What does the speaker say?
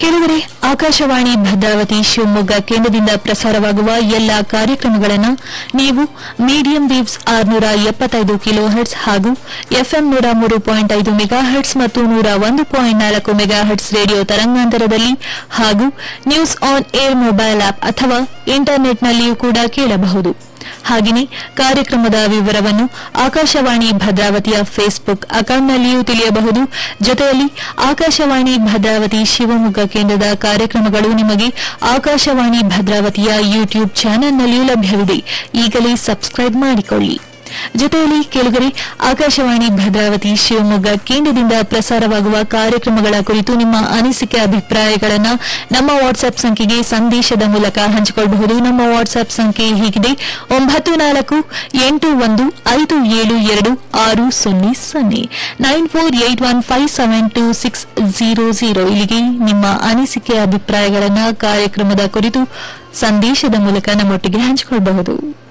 ಕೆಲವರೆ ಆಕಾಶವಾಣಿ ಭದ್ರಾವತಿ ಶಿವಮೊಗ್ಗ ಕೇಂದ್ರದಿಂದ ಪ್ರಸಾರವಾಗುವ ಎಲ್ಲಾ ಕಾರ್ಯಕ್ರಮಗಳನ್ನು ನೀವು ಮೀಡಿಯಂ ವೇವ್ಸ್ ಆರ್ನೂರ ಎಪ್ಪತ್ತೈದು ಕಿಲೋ ಹರ್ಟ್ಸ್ ಹಾಗೂ ಎಫ್ಎಂ ನೂರ ಮೂರು ಪಾಯಿಂಟ್ ಐದು ಮೆಗಾ ಹರ್ಟ್ಸ್ ಮತ್ತು ನೂರ ಒಂದು ಪಾಯಿಂಟ್ ನಾಲ್ಕು ಮೆಗಾ ಹರ್ಟ್ಸ್ ರೇಡಿಯೋ ತರಂಗಾಂತರದಲ್ಲಿ ಹಾಗೂ news on air mobile app ಅಥವಾ ಇಂಟರ್ನೆಟ್ನಲ್ಲಿಯೂ ಕೂಡ ಕೇಳಬಹುದು ಹಾಗೆಯೇ ಕಾರ್ಯಕ್ರಮದ ವಿವರವನ್ನು ಆಕಾಶವಾಣಿ ಭದ್ರಾವತಿಯ ಫೇಸ್ಬುಕ್ ಅಕೌಂಟ್ನಲ್ಲಿಯೂ ತಿಳಿಯಬಹುದು ಜೊತೆಯಲ್ಲಿ ಆಕಾಶವಾಣಿ ಭದ್ರಾವತಿ ಶಿವಮೊಗ್ಗ ಕೇಂದ್ರದ ಕಾರ್ಯಕ್ರಮಗಳು ನಿಮಗೆ ಆಕಾಶವಾಣಿ ಭದ್ರಾವತಿಯ ಯೂಟ್ಯೂಬ್ ಚಾನೆಲ್ನಲ್ಲಿಯೂ ಲಭ್ಯವಿದೆ ಈಗಲೇ ಸಬ್ಸ್ಕ್ರೈಬ್ ಮಾಡಿಕೊಳ್ಳಿ ಜೊತೆಯಲ್ಲಿ ಕೆಳಗರೆ ಆಕಾಶವಾಣಿ ಭದ್ರಾವತಿ ಶಿವಮೊಗ್ಗ ಕೇಂದ್ರದಿಂದ ಪ್ರಸಾರವಾಗುವ ಕಾರ್ಯಕ್ರಮಗಳ ಕುರಿತು ನಿಮ್ಮ ಅನಿಸಿಕೆ ಅಭಿಪ್ರಾಯಗಳನ್ನು ನಮ್ಮ ವಾಟ್ಸ್ಆಪ್ ಸಂಖ್ಯೆಗೆ ಸಂದೇಶದ ಮೂಲಕ ಹಂಚಿಕೊಳ್ಳಬಹುದು ನಮ್ಮ ವಾಟ್ಸ್ಆಪ್ ಸಂಖ್ಯೆ ಹೀಗಿದೆ ಒಂಬತ್ತು ನಾಲ್ಕು ಎಂಟು ಒಂದು ಐದು ಏಳು ಎರಡು ಆರು ಸೊನ್ನೆ ಸೊನ್ನೆ nine four eight one five seven two six zero zero ಇಲ್ಲಿಗೆ ನಿಮ್ಮ ಅನಿಸಿಕೆ ಅಭಿಪ್ರಾಯಗಳನ್ನು ಕಾರ್ಯಕ್ರಮದ ಕುರಿತು ಸಂದೇಶದ ಮೂಲಕ ನಮ್ಮೊಟ್ಟಿಗೆ ಹಂಚಿಕೊಳ್ಳಬಹುದು